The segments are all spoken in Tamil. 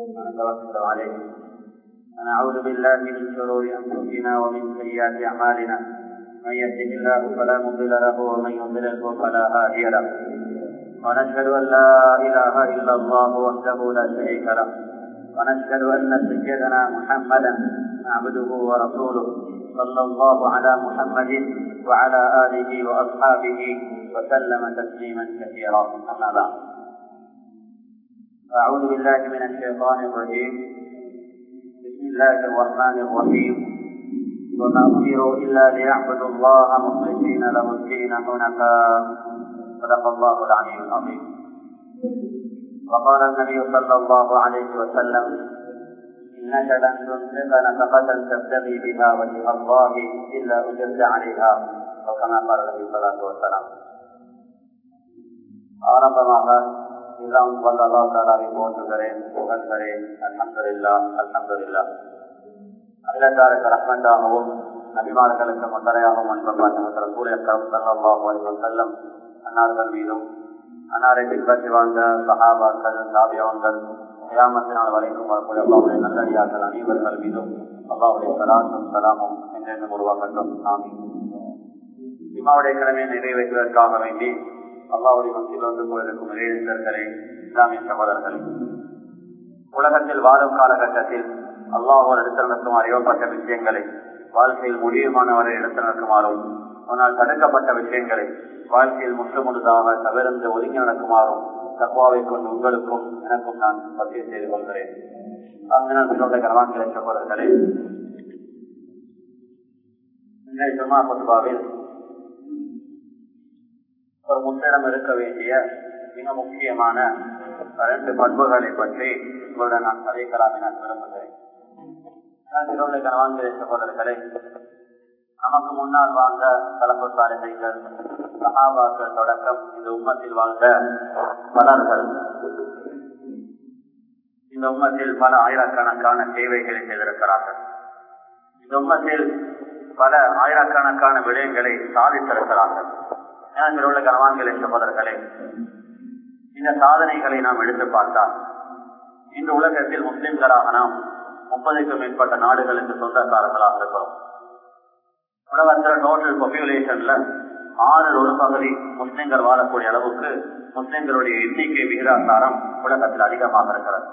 ونتوكل عليه ونعوذ بالله من شرور انفسنا ومن سيئات اعمالنا من يهده الله فلا مضل له ومن يضلله فلا هادي له ونشهد ان لا اله الا الله وحده لا شريك له ونشهد ان سيدنا محمدا عبده ورسوله صلى الله على محمد وعلى اله واصحابه وسلم تسليما كثيرا اما بعد أعوذ بالله من الشيطان الرجيم بسم الله الرحمن الرحيم وما أمروا إلا ليعبدوا الله مخلصين له الدين حنفاء صدق الله العلي العظيم وقال النبي صلى الله عليه وسلم إنك لن تنفق نفقة تبتغي بها وجه الله إلا أجرت عليها وكما قال النبي صلى الله عليه وسلم ஆரம்பமாக எல்லாம் வல்ல அல்லா தாலாவை போற்றுகிறேன் புகழ்கிறேன் அல்ஹம்துலில்லா அல்ஹம்துலில்லா அகிலத்தாருக்கு ரஹ்மண்டாகவும் நபிமார்களுக்கு முத்தரையாகவும் அன்பப்பாட்டு சூரியக்கம் சல்லாஹு அலைஹி செல்லம் அன்னார்கள் மீதும் அன்னாரை பின்பற்றி வாழ்ந்த சஹாபாக்கள் சாபியவங்கள் கிராமத்தினால் வரைக்கும் வரக்கூடிய அல்லாவுடைய நல்லடியார்கள் அனைவர்கள் மீதும் அல்லாவுடைய சலாசும் சலாமும் என்றென்றும் உருவாக்கட்டும் ஆமி இமாவுடைய கடமையை நிறைவேற்றுவதற்காக வேண்டி அல்லாவுடைய மத்தியில் வந்து கொண்டிருக்கும் இளைஞர்களே இஸ்லாமிய சகோதரர்களே உலகத்தில் வாழும் காலகட்டத்தில் அல்லாஹோர் எடுத்து நடக்கும் அறிவப்பட்ட விஷயங்களை வாழ்க்கையில் முடியுமானவரை எடுத்து நடக்குமாறும் ஆனால் தடுக்கப்பட்ட விஷயங்களை வாழ்க்கையில் முற்றுமுழுதாக தவிர்ந்து ஒதுங்கி நடக்குமாறும் தக்குவாவை கொண்டு உங்களுக்கும் எனக்கும் நான் பதிவு செய்து கொள்கிறேன் அங்கினோட கனவான்களை சகோதரர்களே இன்றைய ஜுமா பொதுவாவில் ஒரு முன்னிடம் இருக்க வேண்டிய மிக முக்கியமான ரெண்டு பண்புகளை பற்றி உங்களுடன் நான் கதைக்கலாம் என விரும்புகிறேன் கனவான்கிற சகோதரர்களே நமக்கு முன்னால் வாழ்ந்த தலப்பு சாரணைகள் சகாபாக்கள் தொடக்கம் இந்த உம்மத்தில் வாழ்ந்த பலர்கள் இந்த உம்மத்தில் பல ஆயிரக்கணக்கான சேவைகளை செய்திருக்கிறார்கள் இந்த உம்மத்தில் பல ஆயிரக்கணக்கான விடயங்களை சாதித்திருக்கிறார்கள் உள்ள கனவான்களை சகோதரர்களே இந்த சாதனைகளை நாம் எடுத்து பார்த்தால் இந்த உலகத்தில் முஸ்லிம்களாக நாம் முப்பதுக்கும் மேற்பட்ட நாடுகளுக்கு சொந்தக்காரர்களாக இருக்கிறோம் உலகத்தில் டோட்டல் பாப்புலேஷன்ல ஆறில் ஒரு பகுதி முஸ்லிம்கள் வாழக்கூடிய அளவுக்கு முஸ்லிம்களுடைய எண்ணிக்கை விகிதாசாரம் உலகத்தில் அதிகமாக இருக்கிறது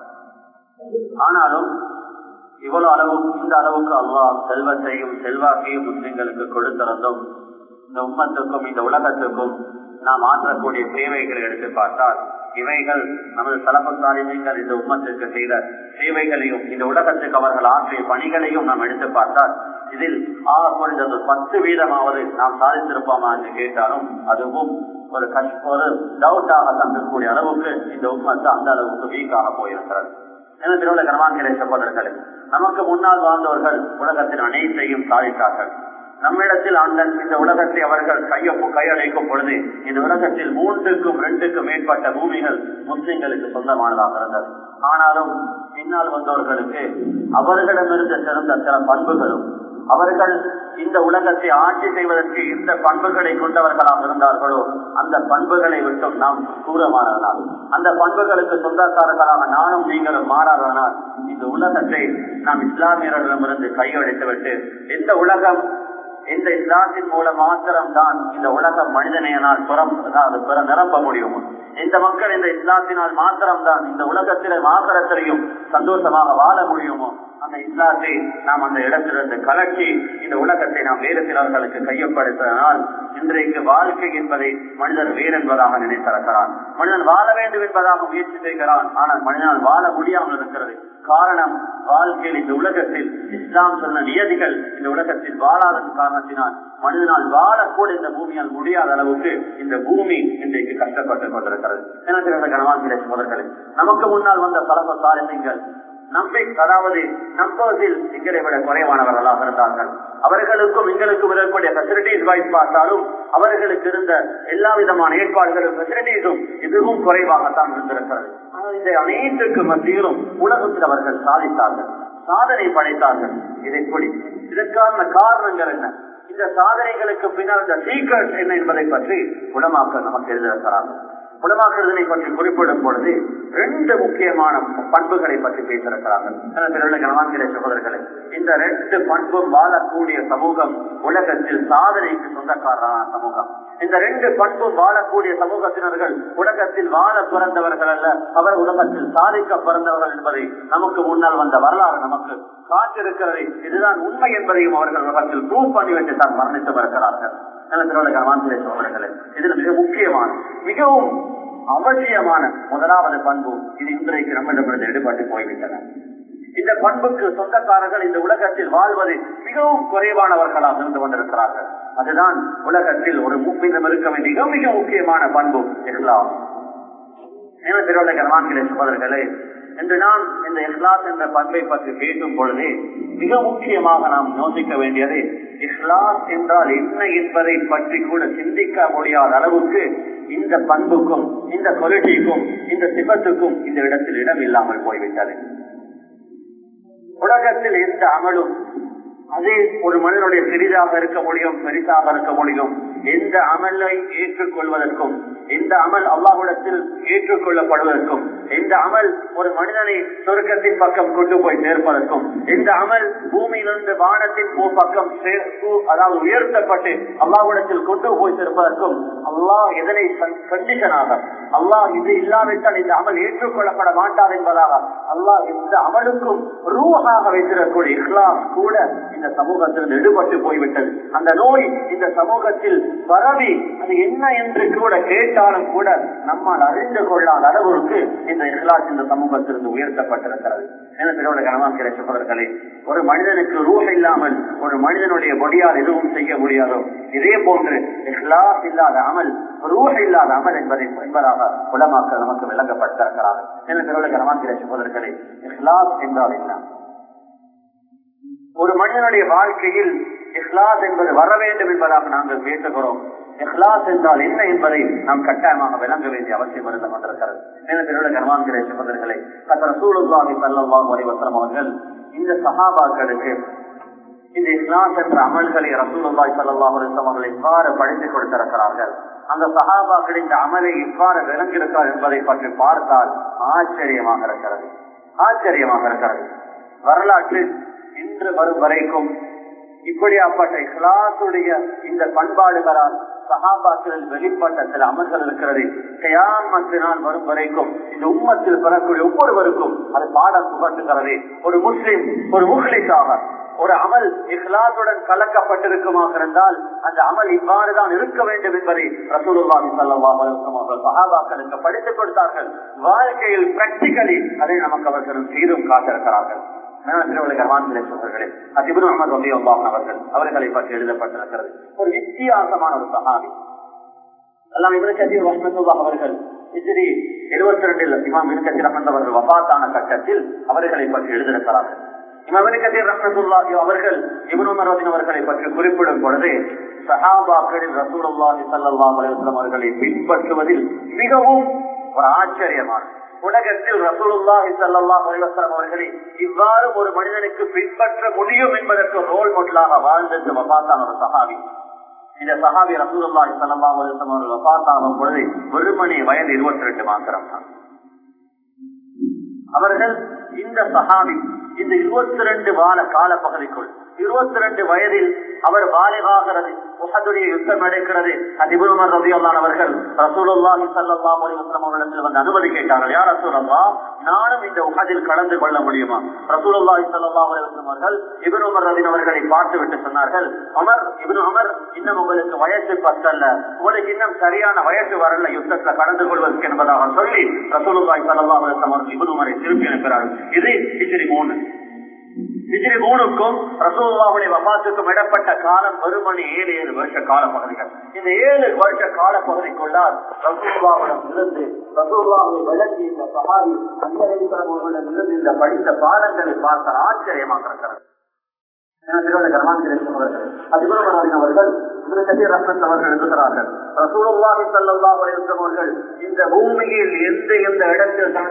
ஆனாலும் இவ்வளவு அளவு இந்த அளவுக்கு அல்லாஹ் செல்வத்தையும் செல்வாக்கையும் முஸ்லிம்களுக்கு கொடுத்திருந்தும் இந்த உம்மத்துக்கும் இந்த உலகத்துக்கும் நாம் ஆற்றக்கூடிய சேவைகளை எடுத்து பார்த்தால் இவைகள் நமது தலப்பத்தாரிகள் இந்த உம்மத்திற்கு செய்த சேவைகளையும் இந்த உலகத்துக்கு அவர்கள் ஆற்றிய பணிகளையும் நாம் எடுத்து பார்த்தால் இதில் ஆக குறைந்தது பத்து வீதமாவது நாம் சாதித்திருப்போமா என்று கேட்டாலும் அதுவும் ஒரு கஷ்ட ஒரு டவுட்டாக தங்கக்கூடிய அளவுக்கு இந்த உம்மத்து அந்த அளவுக்கு வீக்காக போயிருக்கிறது என திருவிழா கனவான்கிற சகோதரர்களே நமக்கு முன்னால் வாழ்ந்தவர்கள் உலகத்தின் அனைத்தையும் சாதித்தார்கள் நம்மிடத்தில் அந்த இந்த உலகத்தை அவர்கள் கையொப்பு கையடைக்கும் பொழுது இந்த உலகத்தில் மூன்றுக்கும் ரெண்டுக்கும் மேற்பட்ட பூமிகள் முஸ்லிம்களுக்கு சொந்தமானதாக இருந்தது ஆனாலும் பின்னால் வந்தவர்களுக்கு அவர்களிடமிருந்து சிறந்த சில பண்புகளும் அவர்கள் இந்த உலகத்தை ஆட்சி செய்வதற்கு இந்த பண்புகளை கொண்டவர்களாக இருந்தார்களோ அந்த பண்புகளை விட்டும் நாம் தூரமானதனால் அந்த பண்புகளுக்கு சொந்தக்காரர்களாக நானும் நீங்களும் மாறாதனால் இந்த உலகத்தை நாம் இஸ்லாமியர்களிடமிருந்து கையெழுத்துவிட்டு இந்த உலகம் இந்த இஸ்லாத்தின் மூலம் மாத்திரம் தான் இந்த உலகம் மனிதனையனால் புறம் அதாவது பிற நிரப்ப முடியும் இந்த மக்கள் இந்த இஸ்லாத்தினால் மாத்திரம் தான் இந்த உலகத்திலே மாத்திரத்திலையும் சந்தோஷமாக வாழ முடியுமோ அந்த இஸ்லாத்தை நாம் அந்த இடத்திலிருந்து கலக்கி இந்த உலகத்தை நாம் வேறு சிலர்களுக்கு கையப்படுத்தினால் இன்றைக்கு வாழ்க்கை என்பதை மனிதன் வேறு என்பதாக நினைத்திருக்கிறான் மனிதன் வாழ வேண்டும் என்பதாக முயற்சி செய்கிறான் ஆனால் மனிதனால் வாழ முடியாமல் இருக்கிறது காரணம் வாழ்க்கையில் இந்த உலகத்தில் இஸ்லாம் சொன்ன நியதிகள் இந்த உலகத்தில் வாழாதன் காரணத்தினால் மனிதனால் வாழக்கூட இந்த பூமியால் முடியாத அளவுக்கு இந்த பூமி இன்றைக்கு கஷ்டப்பட்டுக் கொண்டிருக்கிறது எனக்கு கனவான்கிற சோதர்களே நமக்கு முன்னால் வந்த பல சாரணிகள் நம்பி அதாவது நம்புவதில் எங்களை விட குறைவானவர்களாக இருந்தார்கள் அவர்களுக்கும் எங்களுக்கும் இருக்கக்கூடிய பெசிலிட்டிஸ் வாய்ஸ் பார்த்தாலும் அவர்களுக்கு இருந்த எல்லா விதமான ஏற்பாடுகளும் பெசிலிட்டிஸும் இதுவும் குறைவாகத்தான் இருந்திருக்கிறது ஆனால் இந்த அனைத்துக்கு மத்தியிலும் உலகத்தில் அவர்கள் சாதித்தார்கள் சாதனை படைத்தார்கள் இதை எப்படி இதற்கான காரணங்கள் என்ன இந்த சாதனைகளுக்கு பின்னால் இந்த சீக்கிரம் என்ன என்பதை பற்றி உடமாக்க நமக்கு எழுதியிருக்கிறார்கள் குணமாக்குறதனை பற்றி குறிப்பிடும் பொழுது ரெண்டு முக்கியமான பண்புகளை பற்றி பேசியிருக்கிறார்கள் கனவான்கிற சகோதரர்களே இந்த ரெண்டு பண்பும் வாழக்கூடிய சமூகம் உலகத்தில் சாதனைக்கு சொந்தக்காரரான சமூகம் இந்த ரெண்டு பண்பும் வாழக்கூடிய சமூகத்தினர்கள் உலகத்தில் வாழ பிறந்தவர்கள் அல்ல அவர் உலகத்தில் சாதிக்க பிறந்தவர்கள் என்பதை நமக்கு முன்னால் வந்த வரலாறு நமக்கு காட்டிருக்கிறது இதுதான் உண்மை என்பதையும் அவர்கள் உலகத்தில் ப்ரூவ் பண்ணிவிட்டு தான் மரணித்து வருகிறார்கள் கனவான்கிற சகோதரர்களே இதில் மிக முக்கியமான மிகவும் அவசியமான முதலாவது பண்பு இது இன்றைக்கு நம்மிடமிருந்து எடுபட்டு போய்விட்டன இந்த பண்புக்கு சொந்தக்காரர்கள் இந்த உலகத்தில் வாழ்வது மிகவும் குறைவானவர்களாக இருந்து கொண்டிருக்கிறார்கள் அதுதான் உலகத்தில் ஒரு முப்பினம் இருக்க வேண்டிய மிக மிக முக்கியமான பண்பு இஸ்லாம் கனவான்களே சகோதரர்களே என்று நாம் இந்த இஸ்லாஸ் என்ற பண்பை பற்றி பேசும் பொழுது மிக முக்கியமாக நாம் யோசிக்க வேண்டியது இஸ்லாஸ் என்றால் என்ன என்பதை பற்றி கூட சிந்திக்க முடியாத அளவுக்கு இந்த பண்புக்கும் இந்த கொலிட்டிக்கும் இந்த சிபத்துக்கும் இந்த இடத்தில் இடம் இல்லாமல் போய்விட்டது உலகத்தில் எந்த அமலும் அது ஒரு மனிதனுடைய சிறிதாக இருக்க முடியும் பெரிதாக இருக்க முடியும் எந்த அமலை ஏற்றுக்கொள்வதற்கும் எந்த அமல் அல்லாஹுடத்தில் ஏற்றுக்கொள்ளப்படுவதற்கும் எந்த அமல் ஒரு மனிதனை சொர்க்கத்தின் பக்கம் கொண்டு போய் சேர்ப்பதற்கும் எந்த அமல் பூமியிலிருந்து வானத்தின் பக்கம் அதாவது உயர்த்தப்பட்டு அல்லாஹுடத்தில் கொண்டு போய் சேர்ப்பதற்கும் அல்லாஹ் எதனை கண்டிஷனாக அல்லாஹ் இது இல்லாவிட்டால் இந்த அமல் ஏற்றுக்கொள்ளப்பட மாட்டார் என்பதாக அல்லாஹ் இந்த அமலுக்கும் ரூஹாக வைத்திருக்கக்கூடிய இஸ்லாம் கூட இந்த சமூகத்தில் எடுபட்டு போய்விட்டது அந்த நோய் இந்த சமூகத்தில் பரவி அது என்ன என்று கூட கேட்டாலும் கூட நம்மால் அறிந்து கொள்ளாத அளவுக்கு இந்த இஸ்லாஸ் இந்த சமூகத்திலிருந்து உயர்த்தப்பட்டிருக்கிறது எனது கனவாக்கிற சகோதரர்களே ஒரு மனிதனுக்கு ரூஹ இல்லாமல் ஒரு மனிதனுடைய பொடியால் எதுவும் செய்ய முடியாதோ இதே போன்று இஸ்லாஸ் இல்லாத அமல் ரூஹ இல்லாத அமல் என்பதை என்பதாக உலமாக்கள் நமக்கு விளங்கப்பட்டிருக்கிறார்கள் எனது கனவாக்கிற சகோதரர்களே இஸ்லாஸ் என்றால் என்ன ஒரு மனிதனுடைய வாழ்க்கையில் இஹ்லாஸ் என்பது வர வேண்டும் என்பதாக நாங்கள் பேசுகிறோம் இஹ்லாஸ் என்றால் என்ன என்பதை நாம் கட்டாயமாக விளங்க வேண்டிய அவசியம் இருந்து கொண்டிருக்கிறது எனவே கர்மாந்திர சகோதரர்களை சூழல்வாமி சல்லாஹ் வரைவசரம் அவர்கள் இந்த சகாபாக்களுக்கு இந்த இஸ்லாஸ் என்ற அமல்களை ரசூலுல்லாய் சல்லாஹ் அவர்கள் இவ்வாறு படித்துக் கொடுத்திருக்கிறார்கள் அந்த சகாபாக்கள் இந்த அமலை இவ்வாறு விளங்கியிருக்கார் என்பதை பற்றி பார்த்தால் ஆச்சரியமாக இருக்கிறது ஆச்சரியமாக இருக்கிறது வரலாற்றில் இன்று வரும் வரைக்கும் இப்படியாப்பட்ட இஸ்லாத்துடைய இந்த பண்பாடுகளால் சகாபாக்களில் வெளிப்பட்ட சில அமல்கள் இருக்கிறது கயாமத்தினால் வரும் வரைக்கும் இந்த உம்மத்தில் பெறக்கூடிய ஒவ்வொருவருக்கும் அது பாடம் புகட்டுகிறது ஒரு முஸ்லிம் ஒரு முஸ்லிக்காக ஒரு அமல் இஸ்லாத்துடன் கலக்கப்பட்டிருக்குமாக இருந்தால் அந்த அமல் இவ்வாறுதான் இருக்க வேண்டும் என்பதை ரசூலுல்லாஹி ஸல்லல்லாஹு அலைஹி வஸல்லம் அவர்கள் சஹாபாக்களுக்கு படித்துக் கொடுத்தார்கள் வாழ்க்கையில் பிராக்டிகலி அதை நமக்கு அவர்கள் செய்தும் காட்டிருக்கிறார்கள் அவர்கள் அவர்களை பற்றி எழுதப்பட்டிருக்கிறது ஒரு வித்தியாசமான ஒரு சகாவி எல்லாம் அவர்கள் இதிரி எழுபத்தி ரெண்டில் இமாம் இருக்கத்தி ரஹமந்தவர்கள் வபாத்தான கட்டத்தில் அவர்களை பற்றி எழுதியிருக்கிறார்கள் இமவனுக்கத்தில் ரஹமத்துல்லாஹி அவர்கள் இவனுமரோதின் அவர்களை பற்றி குறிப்பிடும் பொழுது சஹாபாக்களில் ரசூலுல்லாஹி ஸல்லல்லாஹு அலைஹி வஸல்லம் அவர்களை பின்பற்றுவதில் மிகவும் ஒரு ஆச்சரியமான உலகத்தில் ரசூலுல்லாஹி ஸல்லல்லாஹு அலைஹி வஸல்லம் அவர்களை இவ்வாறு ஒரு மனிதனுக்கு பின்பற்ற முடியும் என்பதற்கு ரோல் மாடலாக வாழ்ந்தது வபாத்தான ஒரு சஹாபி இந்த சஹாபி ரசூலுல்லாஹி ஸல்லல்லாஹு அலைஹி வஸல்லம் அவர்கள் வபாத்தாகும் பொழுது வெறுமனே வயது இருபத்தி ரெண்டு மாத்திரம் தான் அவர்கள் இந்த சஹாபி இந்த இருபத்தி ரெண்டு வார கால பகுதிக்குள் இருபத்தி ரெண்டு வயதில் அவர் வாலிபாகிறது உஹதுடைய யுத்தம் நடக்கிறது அதிபுமர் ரவியல்லானவர்கள் ரசூலுல்லாஹி ஸல்லல்லாஹு அலைஹி வஸல்லம் அவர்களிடத்தில் வந்து அனுமதி கேட்டார்கள் யார் ரசூலுல்லாஹ் நானும் இந்த உஹதில் கலந்து கொள்ள முடியுமா ரசூலுல்லாஹி ஸல்லல்லாஹு அலைஹி வஸல்லம் அவர்கள் இப்னு உமர் ரலியல்லாஹு அவர்களை பார்த்து விட்டு சொன்னார்கள் உமர் இப்னு உமர் இன்னும் உங்களுக்கு வயசு பத்தல்ல உங்களுக்கு இன்னும் சரியான வயசு வரல யுத்தத்துல கலந்து கொள்வதற்கு என்பதாக சொல்லி ரசூலுல்லாஹி ஸல்லல்லாஹு அலைஹி வஸல்லம் அவர்கள் இப்னு உமரை திருப்பி அனுப்புகிறார்கள் இது ஹிஜ்ரி மூணு ஹிஜ்ரி மூணுக்கும் ரசூலுல்லாஹுடைய வபாத்துக்கும் இடப்பட்ட காலம் வெறுமணி ஏழு ஏழு வருஷ கால பகுதிகள் இந்த ஏழு வருஷ கால பகுதிக்குள்ளால் ரசூலுல்லாவிடம் இருந்து ரசூலுல்லாவை விளங்கி இந்த சஹாபி அங்கரிகளிடம் இருந்து இந்த படித்த பாடங்களை பார்த்த ஆச்சரியமாக இருக்கிறது அவர்கள் எழுதுகிறார்கள் இந்த பூமியில் எந்த எந்த இடத்தில் தன்னுடைய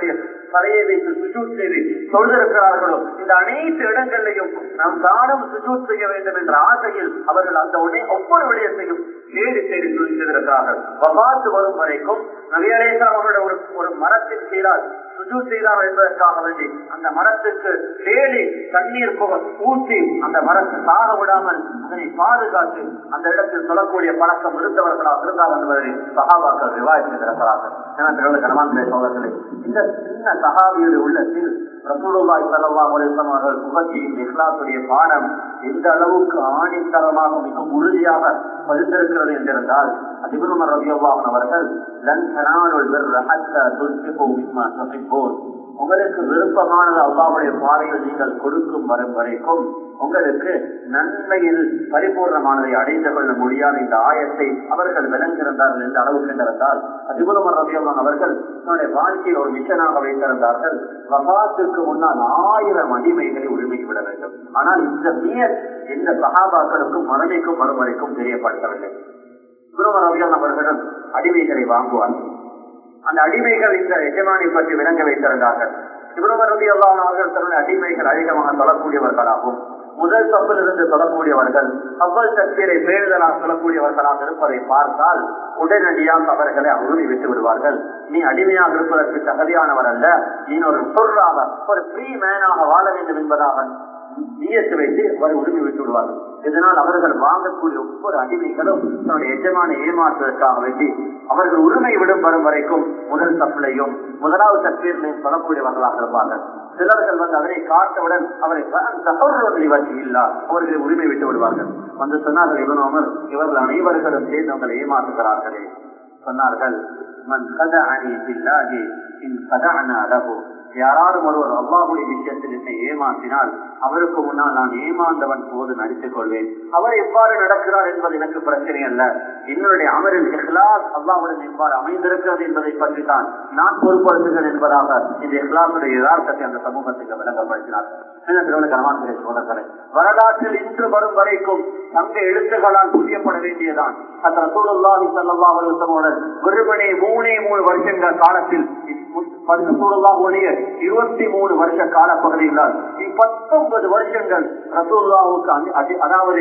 தலையை வைத்து சுஜூத் செய்து தொழுதிருக்கிறார்களோ இந்த அனைத்து இடங்களிலையும் நாம் தானும் சுஜூத் செய்ய வேண்டும் என்ற ஆசையில் அவர்கள் அந்த உடனே ஒவ்வொரு விடயத்தையும் தேடி தேடி செய்திருக்கிறார்கள் வபாத்து வரும் வரைக்கும் நவியலேசர் அவர்களுடைய ஒரு ஒரு மரத்தின் கீழால் சுஜு செய்தார் என்பதற்காக வேண்டி அந்த மரத்துக்கு தேடி தண்ணீர் புக ஊற்றி அந்த மரத்தை சாக விடாமல் அதனை பாதுகாத்து அந்த இடத்தில் சொல்லக்கூடிய பழக்கம் இருந்தவர்களாக இருந்தார் என்பதை சகாபாக்கள் விவாதித்திருக்கிறார்கள் என கனவான்களை சோதர்களே இந்த சின்ன சகாவியுடைய உள்ளத்தில் ரசூலுல்லாய் சல்லல்லாஹு அலைஹி வஸல்லம் அவர்கள் புகழ்ச்சியின் இஸ்லாத்துடைய பாடம் எந்த அளவுக்கு ஆணித்தரமாக மிக உறுதியாக பதிந்திருக்கிறது என்றிருந்தால் அதிபுரம் ரவியல்லாஹன் அவர்கள் லன் தனாலுல் பிர்ர ஹத்தா துன்ஃபிகு மிம்மா துஹிப்பூன் உங்களுக்கு விருப்பமானது அல்லாவுடைய பாதையில் நீங்கள் கொடுக்கும் வரும் வரைக்கும் உங்களுக்கு நன்மையில் பரிபூர்ணமானதை அடைந்து கொள்ள முடியாத இந்த ஆயத்தை அவர்கள் விளங்கியிருந்தார்கள் என்ற அளவு கண்டிருந்தால் அதிபுரம் ரவியல்லான் அவர்கள் தன்னுடைய வாழ்க்கையில் ஒரு மிஷனாக வைத்திருந்தார்கள் வபாத்துக்கு முன்னால் ஆயிரம் அடிமைகளை உரிமை விட வேண்டும் ஆனால் இந்த மியர் எந்த சகாபாக்களுக்கும் மறுமைக்கும் மறுமுறைக்கும் தெரியப்படுத்தவில்லை குருமரவியல் அவர்களும் அடிமைகளை வாங்குவார்கள் அந்த அடிமைகள் இந்த எஜமானை பற்றி விளங்க வைத்திருந்தார்கள் இவரதி அல்லாஹ் அவர்கள் தன்னுடைய அடிமைகள் அதிகமாக சொல்லக்கூடியவர்களாகும் முதல் தப்பில் இருந்து சொல்லக்கூடியவர்கள் அவ்வளவு சக்தியை பேணுதலாக சொல்லக்கூடியவர்களாக இருப்பதை பார்த்தால் உடனடியாக அவர்களை உறுதி விட்டு விடுவார்கள் நீ அடிமையாக இருப்பதற்கு தகுதியானவர் அல்ல நீ ஒரு பொருளாக ஒரு ஃப்ரீ மேனாக வாழ வேண்டும் என்பதாக நீயத்து வைத்து அவர் உரிமை விட்டு விடுவார்கள் இதனால் அவர்கள் வாங்கக்கூடிய ஒவ்வொரு அடிமைகளும் தன்னுடைய எஜமான ஏமாற்றுவதற்காக வேண்டி அவர்கள் உரிமை விடும் வரும் வரைக்கும் முதல் தப்பிலையும் முதலாவது தப்பீர்களையும் சொல்லக்கூடியவர்களாக இருப்பார்கள் சிலர்கள் வந்து அதனை காட்டவுடன் அவரை தகவல்கள் இல்லா அவர்களை உரிமை விட்டு விடுவார்கள் வந்து சொன்னார்கள் இவன் அமர் இவர்கள் அனைவர்களும் சேர்ந்து அவங்களை ஏமாற்றுகிறார்களே சொன்னார்கள் மன் கத அணி இல்லாஹி இன் கதஅனா லஹு யாராலும் ஒருவர் அல்லாஹுடைய விஷயத்தில் என்னை ஏமாற்றினால் அவருக்கு முன்னால் நான் ஏமாந்தவன் போது நடித்துக் கொள்வேன் அவர் எவ்வாறு நடக்கிறார் என்பது எனக்கு பிரச்சனை அல்ல என்னுடைய அமரில் இஹ்லாஸ் அல்லாஹுடன் எவ்வாறு அமைந்திருக்கிறது என்பதை பற்றி தான் நான் பொறுப்படுத்துகிறேன் என்பதாக இந்த இஹ்லாசுடைய யதார்த்தத்தை அந்த சமூகத்துக்கு விளங்கப்படுத்தினார் கனவான்களை சோழர்களே வரலாற்றில் இன்று வரும் வரைக்கும் தங்க எழுத்துகளால் புரியப்பட வேண்டியதான் அந்த ரசூலுல்லாஹி ஸல்லல்லாஹு அலைஹி வஸல்லம் வெறுமனே மூணே மூணு வருஷங்கள் காலத்தில் ரசூலுல்லாவுடைய இருபத்தி மூணு வருஷ கால பகுதிகளால் பத்தொன்பது வருஷங்கள் ரசூல்லாவுக்கு அதாவது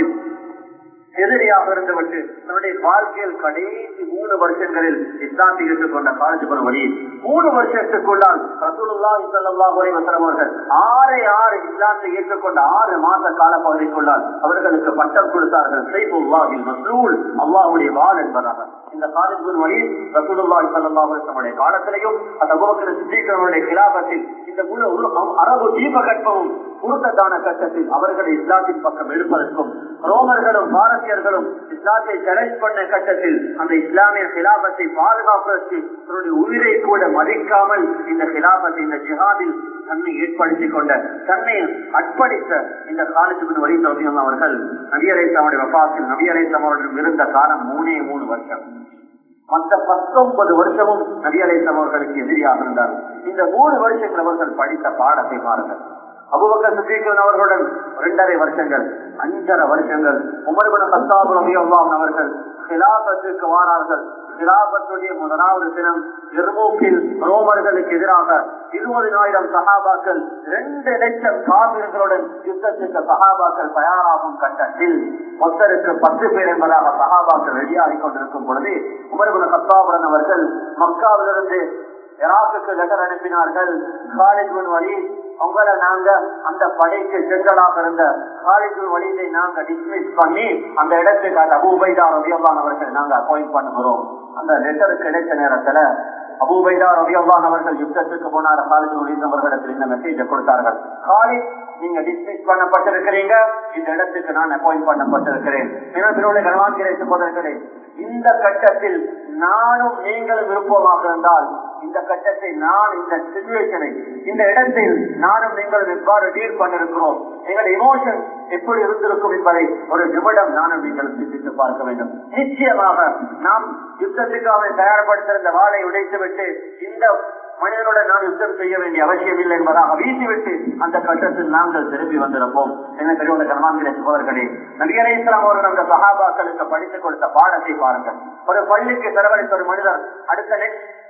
எதிரியாக இருந்தவற்று தன்னுடைய வாழ்க்கையில் கடைசி மூணு வருஷங்களில் இஸ்லாத்தை ஏற்றுக்கொண்ட காலேஜ் வழி மூணு வருஷத்துக்குள்ளால் ரசூலுல்லா இசல்லா வசலம் அவர்கள் ஆறு ஆறு இஸ்லாத்தை ஏற்றுக்கொண்ட ஆறு மாத கால பகுதிக்குள்ளால் அவர்களுக்கு பட்டம் கொடுத்தார்கள் சைபுல்லாஹில் மஸ்லூல் அல்லாஹுடைய வால் என்பதாக இந்த காலேஜ் வழி ரசூலுல்லா இசல்லா வசலமுடைய காலத்திலையும் அந்த அபுபக்கர் சித்திகளுடைய கிலாபத்தில் இந்த முழு அரபு தீபகற்பமும் குருத்ததான கட்டத்தில் அவர்களை இஸ்லாத்தின் பக்கம் எடுப்பதற்கும் ரோமர்களும் பாரதியர்களும் இஸ்லாத்தை சேலஞ்ச் பண்ண கட்டத்தில் அந்த இஸ்லாமிய கிலாபத்தை பாதுகாப்பதற்கு தன்னுடைய உயிரை கூட மதிக்காமல் இந்த கிலாபத்தை இந்த ஜிஹாதில் தன்னை ஏற்படுத்திக் கொண்ட தன்னை அர்ப்பணித்த இந்த காலேஜ் வழி சௌதியம் அவர்கள் நபியரேசமுடைய வபாத்தில் நபியரேசம் அவர்கள் இருந்த காலம் மூணே மூணு வருஷம் மற்ற பத்தொன்பது வருஷமும் நபியரேசம் அவர்களுக்கு எதிரியாக இருந்தார் இந்த மூணு வருஷங்கள் அவர்கள் படித்த பாடத்தை பாருங்கள் அபுபக்கர் சித்திகன் அவர்களுடன் இரண்டரை வருஷங்கள் அஞ்சரை வருஷங்கள் உமர்பன கத்தாபு ரவியல்லாம் அவர்கள் கிலாபத்துக்கு வாரார்கள் கிலாபத்துடைய முதலாவது தினம் எர்மூக்கில் ரோமர்களுக்கு எதிராக இருபதினாயிரம் சகாபாக்கள் இரண்டு லட்சம் காவிர்களுடன் யுத்தத்துக்கு சகாபாக்கள் தயாராகும் கட்டத்தில் ஒத்தருக்கு பத்து பேர் என்பதாக சகாபாக்கள் ரெடியாகிக் கொண்டிருக்கும் பொழுது உமர்புன கத்தாபுரன் அவர்கள் மக்காவிலிருந்து ஈராக்குக்கு லெட்டர் அனுப்பினார்கள் காலேஜ் வழி உங்களை நாங்க அந்த படைக்கு சென்றலாக இருந்த காலேஜ் வழியை நாங்க டிஸ்மிஸ் பண்ணி அந்த இடத்துக்கு அந்த அபூபைதா ரவியல்லான் அவர்கள் நாங்க அப்பாயிண்ட் பண்ணுகிறோம் அந்த லெட்டர் கிடைத்த நேரத்துல அபூபைதா ரவியல்லான் அவர்கள் யுத்தத்துக்கு போனார் காலேஜ் வழிந்தவர்களிடத்தில் இந்த மெசேஜை கொடுத்தார்கள் காலேஜ் நீங்க டிஸ்மிஸ் பண்ணப்பட்டிருக்கிறீங்க இந்த இடத்துக்கு நான் அப்பாயிண்ட் பண்ணப்பட்டிருக்கிறேன் கனவான்கிறேன் சகோதரர்களே இந்த கட்டத்தில் நானும் நீங்களும் விருப்பமாக இருந்தால் இந்த கட்டத்தை நான் இந்த சிச்சுவேஷனை இந்த இடத்தில் நானும் நீங்களும் எவ்வாறு டீல் பண்ணிருக்கிறோம் எங்கள் எமோஷன் எப்படி இருந்திருக்கும் என்பதை ஒரு நிமிடம் நானும் நீங்களும் சிந்தித்து பார்க்க வேண்டும் நிச்சயமாக நாம் யுத்தத்துக்காக தயார்படுத்திருந்த வாளை உடைத்துவிட்டு இந்த மனிதனுடன் நாம் யுத்தம் செய்ய வேண்டிய அவசியம் இல்லை என்பதாக வீசிவிட்டு அந்த கட்டத்தில் நாங்கள் திரும்பி வந்திருப்போம் என்ன பெரிய கர்மாந்திர சோதர்களே நபியரை இஸ்லாம் அவர்கள் அந்த சகாபாக்களுக்கு படித்துக் கொடுத்த பாடத்தை பாருங்கள் ஒரு பள்ளிக்கு செலவழித்த ஒரு மனிதர் அடுத்த நெக்ஸ்ட்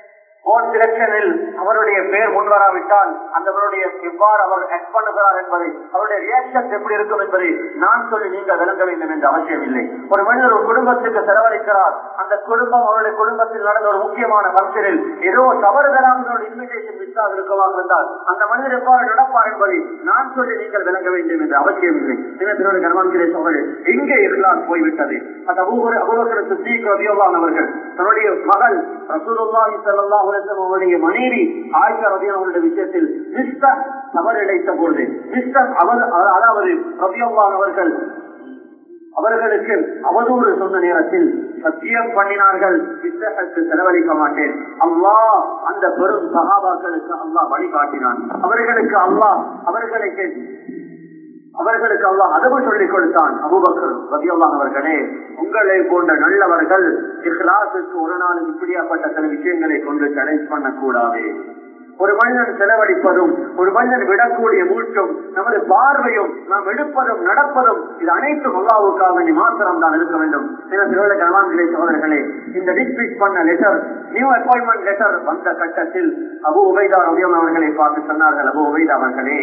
போர்ட் செலக்ஷனில் அவருடைய பெயர் முன்வராவிட்டால் அந்தவருடைய எவ்வாறு அவர் ஆக்ட் பண்ணுகிறார் என்பதை அவருடைய ரியாக்ஷன் எப்படி இருக்கும் என்பதை நான் சொல்லி நீங்கள் விளங்க வேண்டும் என்ற அவசியம் இல்லை ஒரு மனிதர் ஒரு குடும்பத்துக்கு செலவழிக்கிறார் அந்த குடும்பம் அவருடைய குடும்பத்தில் நடந்த ஒரு முக்கியமான பங்கனில் ஏதோ தவறுதலாக இன்விடேஷன் மிஸ் ஆக இருக்கமாக இருந்தால் அந்த மனிதர் எவ்வாறு நடப்பார் என்பதை நான் சொல்லி நீங்கள் விளங்க வேண்டும் என்ற அவசியம் இல்லை தினத்தினோட கர்மான்கிறே அவர்கள் எங்கே இருக்கலாம் போய்விட்டது அந்த ஒவ்வொரு அபுபக்கருக்கு சீக்கிரம் அவர்கள் தன்னுடைய மகள் ரசூலுல்லாஹி ஸல்லல்லாஹு அலைஹி வஸல்லம் அவருடைய மனைவி ஆயிஷா ரலியல்லாஹு அவருடைய விஷயத்தில் மிஸ்டர் தவறு இழைத்த பொழுது மிஸ்டர் அவர் அதாவது ரலியல்லாஹு அவர்கள் அவர்களுக்கு அவதூறு சொன்ன நேரத்தில் சத்தியம் பண்ணினார்கள் இத்தகத்து செலவழிக்க மாட்டேன் அல்லாஹ் அந்த பெரும் சகாபாக்களுக்கு அல்லாஹ் வழிகாட்டினான் அவர்களுக்கு அல்லாஹ் அவர்களுக்கு அவர்களுக்கு அல்லாஹ் அதவு சொல்லிக் கொடுத்தான் அபுபக்கர் ரபியல்லாஹ் அவர்களே உங்களை போன்ற நல்லவர்கள் இஹ்லாசுக்கு ஒரு நாளும் இப்படியாப்பட்ட சில விஷயங்களை கொண்டு சேலஞ்ச் பண்ணக்கூடாது ஒரு மனிதன் செலவழிப்பதும் ஒரு மனிதன் விடக்கூடிய மூச்சும் நமது பார்வையும் நாம் எடுப்பதும் நடப்பதும் இது அனைத்தும் அல்லாவுக்காக வேண்டி மாத்திரம் தான் இருக்க வேண்டும் கனவான்களே சோதர்களே இந்த டிஸ்ட்ரிக்ட் பண்ண லெட்டர் நியூ அப்பாயின்மெண்ட் லெட்டர் வந்த கட்டத்தில் அபு உபைதா ரவியம் அவர்களை பார்த்து சொன்னார்கள் அபு உபைதா அவர்களே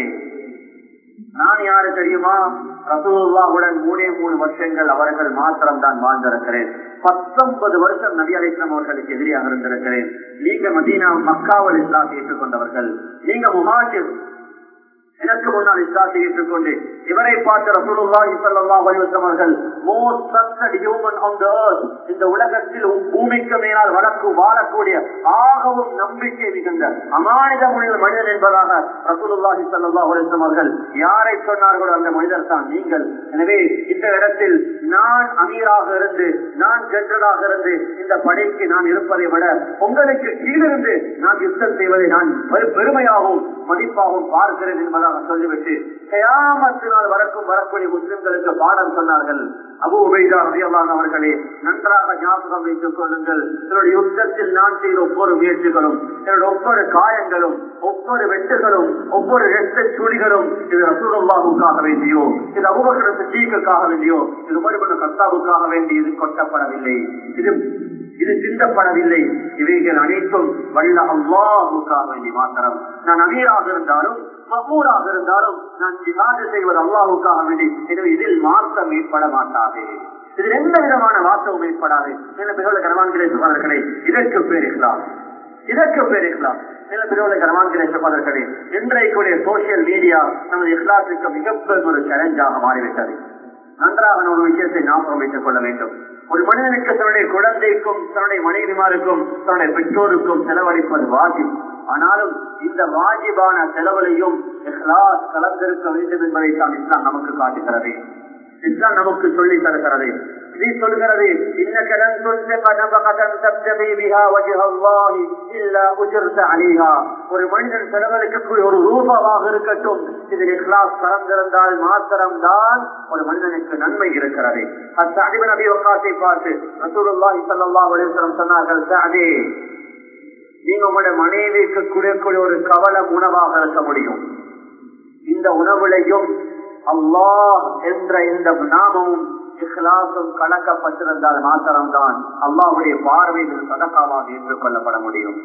நான் யாரு தெரியுமா ரசூல்லாவுடன் மூணே மூணு வருஷங்கள் அவர்கள் மாத்திரம் தான் வாழ்ந்திருக்கிறேன் பத்தொன்பது வருஷம் நபி அலிஸ்லாம் அவர்களுக்கு எதிரியாக இருந்திருக்கிறேன் நீங்க மதீனா மக்காவல் இஸ்லாம் ஏற்றுக்கொண்டவர்கள் நீங்க முஹாஜிர் எனக்கு முன்னால் இஸ்லாத்தை ஏற்றுக்கொண்டு இவரை பார்த்த ரசூலுல்லாஹி ஸல்லல்லாஹு அலைஹி வஸல்லம் அவர்கள் most trusted human on the earth இந்த உலகத்தில் பூமிக்கு மேலால் வளர்க்கு வாழக்கூடிய ஆகவும் நம்பிக்கை மிகுந்த அமானிதம் உள்ள மனிதன் என்பதாக ரசூலுல்லாஹி ஸல்லல்லாஹு அலைஹி வஸல்லம் அவர்கள் யாரை சொன்னார்களோ அந்த மனிதர் தான் நீங்கள் எனவே இந்த இடத்தில் நான் அமீராக இருந்து நான் ஜெனரலாக இருந்து இந்த படைக்கு நான் இருப்பதை விட உங்களுக்கு கீழிருந்து நான் யுத்தம் செய்வதை நான் பெருமையாகவும் மதிப்பாகவும் பார்க்கிறேன் என்பதாக சொல்லிவிட்டு கயாமத்தினால் வரக்கும் வரக்கூடிய முஸ்லிம்களுக்கு பாடம் சொன்னார்கள் அபு உபைதா ரதியல்லான் அவர்களே நன்றாக ஞாபகம் வைத்துக் கொள்ளுங்கள் என்னுடைய யுத்தத்தில் நான் செய்த ஒவ்வொரு முயற்சிகளும் என்னுடைய ஒவ்வொரு காயங்களும் ஒவ்வொரு வெட்டுகளும் ஒவ்வொரு ரத்த சுழிகளும் இது ரசூலுல்லாவுக்காக வேண்டியோ இது அபுபக்கரத்து சீக்குக்காக வேண்டியோ இது மறுபடியும் கத்தாவுக்காக வேண்டி இது கொட்டப்படவில்லை இது இது சிந்தப்படவில்லை இவைகள் அனைத்தும் வல்ல அல்லாஹுக்காக வேண்டி மாத்திரம் நான் அமீராக இருந்தாலும் மகூராக இருந்தாலும் நான் ஜிஹாது செய்வது அல்லாஹுக்காக வேண்டி எனவே இதில் மாற்றம் ஏற்பட மாட்டாது இதில் எந்த விதமான வாசமும் ஏற்படாது என்ன பிறகு கரவான்களே சகோதரர்களே இதற்கு பேர் இஸ்லாம் இதற்கு பேர் இஸ்லாம் சில பிறகு கரவான்களே சகோதரர்களே இன்றைக்குடைய சோசியல் மீடியா நமது இஸ்லாத்துக்கு மிகப்பெரும் ஒரு சேலஞ்சாக மாறிவிட்டது நன்றாக ஒரு விஷயத்தை ஞாபகம் வைத்துக் கொள்ள வேண்டும் ஒரு மனிதனுக்கு தன்னுடைய குழந்தைக்கும் தன்னுடைய மனைவிமாருக்கும் தன்னுடைய பெற்றோருக்கும் செலவழிப்பது வாஜிப் ஆனாலும் இந்த வாஜிபான செலவுலையும் இஸ்லாஸ் கலந்திருக்க வேண்டும் என்பதை தான் இஸ்லாம் நமக்கு காட்டுகிறது இஸ்லாம் நமக்கு சொல்லி தருகிறது இது சொல்கிறது ஒரு மனிதன் செலவழிக்கக்கூடிய ஒரு ரூபமாக இருக்கட்டும் இதில் இஸ்லாஸ் கலந்திருந்தால் மாத்திரம்தான் ஒரு மனிதனுக்கு நன்மை இருக்கிறது அசாதிப நபி வக்காத்தை பார்த்து ரசூலுல்லாஹி ஸல்லல்லாஹு அலைஹி வஸல்லம் சொன்னார்கள் சாதே நீங்க உங்களுடைய மனைவிக்கு கொடுக்கக்கூடிய ஒரு கவலம் உணவாக இருக்க முடியும் இந்த உணவுலையும் அல்லாஹ் என்ற இந்த நாமமும் இஸ்லாசும் கலக்கப்பட்டிருந்தால் மாத்திரம்தான் அல்லாவுடைய பார்வைகள் சதக்காவாக ஏற்றுக்கொள்ளப்பட முடியும்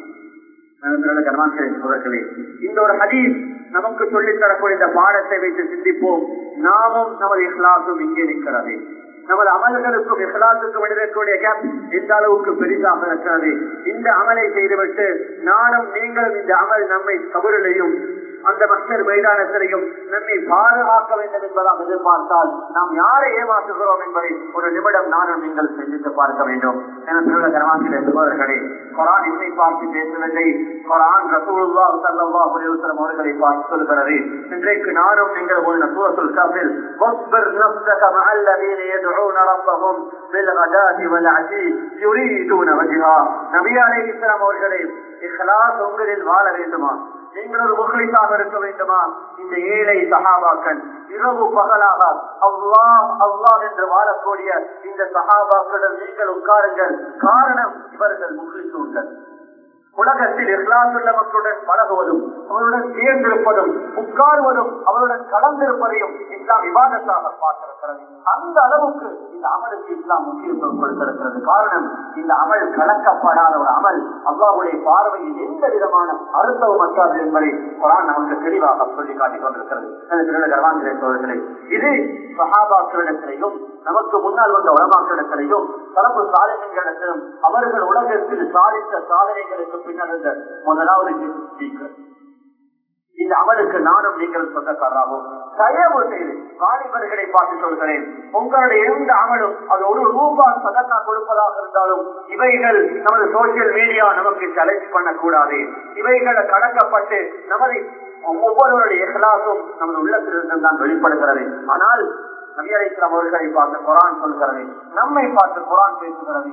இந்த ஒரு ஹதீஸ் நமக்கு சொல்லித் தரக்கூடிய இந்த பாடத்தை வைத்து சிந்திப்போம் நாமும் நமது இஸ்லாசும் இங்கே நிற்கிறது நமது அமல்களுக்கும் இஸ்லாத்துக்கும் விடுதக்கூடிய கேப் எந்த அளவுக்கு பெரிதாக இருக்கிறது இந்த அமலை செய்துவிட்டு நானும் நீங்களும் இந்த அமல் நம்மை கபரிலையும் அந்த மக்கள் மைதானத்திலையும் நம்மை பாதுகாக்க வேண்டும் என்பதாக எதிர்பார்த்தால் நாம் யாரை ஏமாற்றுகிறோம் என்பதை ஒரு நிமிடம் நானும் நீங்கள் சிந்தித்து பார்க்க வேண்டும் என திருவிழா கரமாசிலே சகோதரர்களே குரான் என்னை பார்த்து பேசவில்லை குரான் ரசூலுல்லா சல்லா புலிவசலம் அவர்களை பார்த்து சொல்கிறது இன்றைக்கு நானும் நீங்கள் ஒரு சூரத்துல் காஃபில் واصبر نفسك مع الذين يدعون ربهم بالغداة والعشي يريدون وجهها நபி அலைஹிஸ்ஸலாம் அவர்களே இஹ்லாஸ் உங்களில் வாழ வேண்டுமா நீங்கள் ஒரு முகலிசாக இருக்க வேண்டுமா இந்த ஏழை சகாபாக்கள் இரவு பகலாக அல்லாஹ் அல்லாஹ் என்று வாழக்கூடிய இந்த சகாபாக்களுடன் நீங்கள் உட்காருங்கள் காரணம் இவர்கள் முகலிசூங்கள் உலகத்தில் இஸ்லாமுள்ள மக்களுடன் பழகுவதும் அவருடன் சேர்ந்திருப்பதும் உட்கார்வதும் அவருடன் கலந்திருப்பதையும் இஸ்லாம் விவாதத்தாக பார்த்திருக்கிறது அந்த அளவுக்கு இந்த அமலுக்கு இஸ்லாம் முக்கியத்துவம் கொடுத்திருக்கிறது காரணம் இந்த அமல் கலக்கப்படாத ஒரு அமல் அல்லாவுடைய பார்வையில் எந்த விதமான அர்த்தமும் அற்றாது என்பதை குரான் நமக்கு தெளிவாக சொல்லி காட்டிக் கொண்டிருக்கிறது கர்வாந்திரே சோழர்களே இது சஹாபாக்களிடத்திலையும் நமக்கு முன்னால் வந்த உலமாக்களிடத்திலையும் தரப்பு சாதனைகளிடத்திலும் அவர்கள் உலகத்தில் சாதித்த சாதனைகளுக்கு பின்னர் இருந்த முதலாவது சீக்கிரம் இந்த அமலுக்கு நானும் நீங்கள் சொந்தக்காரராகும் தயவு செய்து வாலிபர்களை பார்த்து சொல்கிறேன் உங்களுடைய எந்த அமலும் அது ஒரு ரூபாய் சதக்கா கொடுப்பதாக இருந்தாலும் இவைகள் நமது சோசியல் மீடியா நமக்கு சேலஞ்ச் பண்ணக்கூடாது இவைகளை கடக்கப்பட்டு நமது ஒவ்வொருவருடைய எகலாசும் நமது உள்ளத்திலிருந்து தான் வெளிப்படுகிறது ஆனால் நபி அலிஸ்லாம் அவர்களை பார்த்து குரான் சொல்கிறது நம்மை பார்த்து குரான் பேசுகிறது